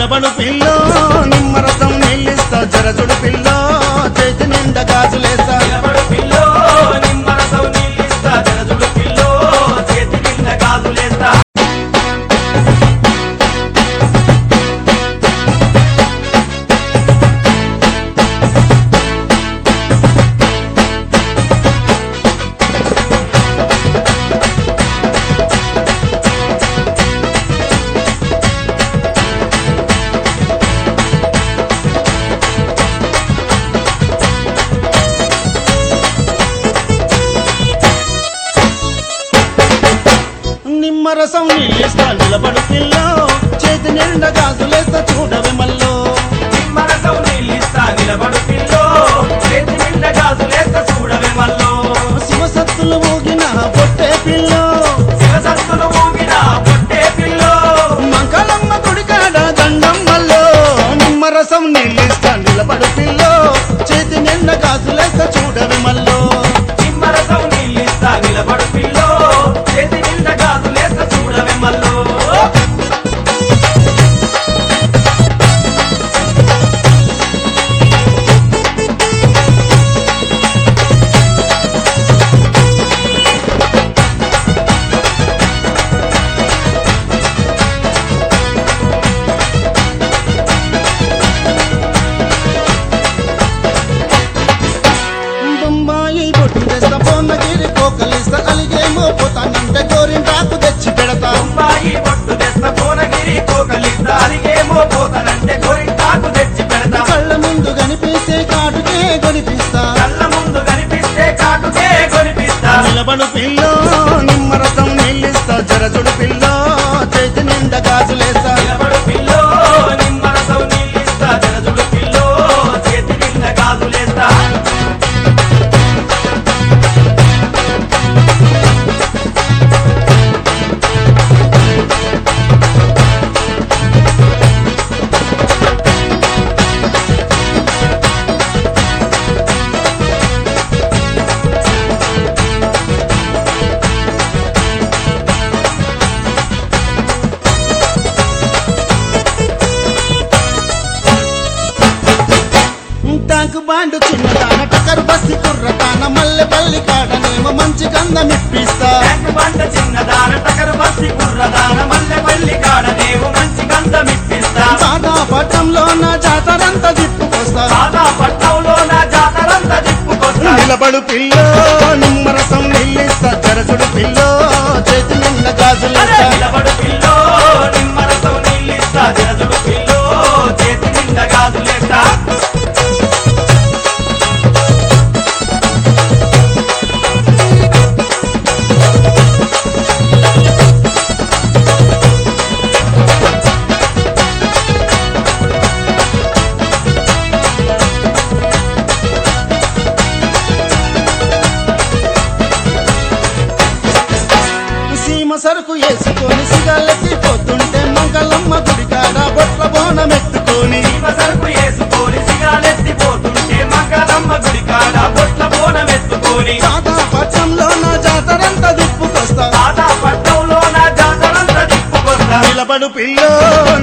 నిలబడు పిల్లో నిమ్మరసం నీళ్ళిస్తా జరచుడు పిల్లో చేతి నిండా గాజులేస్తా నిలబడు పిల్లో నిమ్మరసం నీళ్ళిస్తా జరజుడు పిల్లో చేతి నిండా గాజులేస్తా నిమ్మరసం నీళ్ళిస్తా నిలబడు పిల్లో చేతి నిండా గాజులేస్తా చూడవే మల్లో నిమ్మరసం నీళ్ళిస్తా నిలబడు పిల్లో చేతి నిండా గాజులేస్తా చూడవే మల్లో శివసత్తులు ఊగిన పొట్టే పిల్లో శివసత్తులు ఊగిన పొట్టే పిల్లో మంకలమ్మ గుడికాడ దండం మల్లో నిమ్మరసం నీళ్ళిస్తా నిలబడు పిల్లో చేతి నిండా గాజులేస్తా చూడవే మల్లో నిమ్మరసం నీళ్ళిస్తా నిలబడు పిల్లో చేతి నిండా గాజులేస్తా చూడవే మల్లో బొంబాయి బొట్టు తెస్తా బొమ్మగిరి కోకలిస్తా అలిగేమో పోతానంటే గోరింటాకు తెచ్చి పెడతా అమ్మాయి పొట్టు తెస్త కోనగిరి కోకలిస్తా అలిగేమో పోతానంటే గోరింటాకు తెచ్చి పెడతా కళ్ళ ముందు కనిపిస్తే కాటుకే కొనిపిస్తా కళ్ళ ముందు కనిపిస్తే కాటుకే కొనిపిస్తా నిలబడు పిల్లో నిమ్మరసం నీళ్ళిస్తా జరజుడు పిల్లో చేతి నిండా గాజులేస్తా నిలబడు పిల్లో నిమ్మరసం నీళ్ళిస్తా జరజుడు పిల్లో చేతి నిండా గాజులేస్తా టాంకు బాండు చిన్నదాన టకరు బస్సి కుర్రతాన మల్లె పల్లి కాడనేమో మంచి గంధం ఇప్పిస్తా ట్యాంక్ బండ చిన్నదాన టకరు బస్సి కుర్రదాన మల్లె పల్లి కాడనేవు మంచి గంధం ఇప్పిస్తా సాదా పట్టంలో నా జాతరంతా తిప్పుకొస్తా సాదా పట్నంలో నా జాతరంతా తిప్పుకొస్తా నిలబడు పిల్లో నిమ్మరసం నీళ్ళిస్తా జరజుడు పిల్లో చేతి నిండా అరే గాజులేస్తా నిలబడు పిల్లో నిమ్మరసం నీళ్ళిస్తా జరజుడు పిల్లో చేతి నిండా గాజులేస్తా సీమ సరుకు వేసుకొని సిగాలెత్తి పోతుంటే మంగళమ్మ గుడికాడ బొట్ల బోనం ఎత్తుకొని జీవ సరుకు వేసుకొని సిగాలెత్తిపోతుంటే మంగళమ్మ గుడి కాడ బొట్ల బోనం ఎత్తుకొని సాదా పట్టంలో నా జాతరంతా తిప్పుకొస్తా సాదా పట్నంలో నా జాతరంతా తిప్పుకొస్తా నిలబడు పిల్లో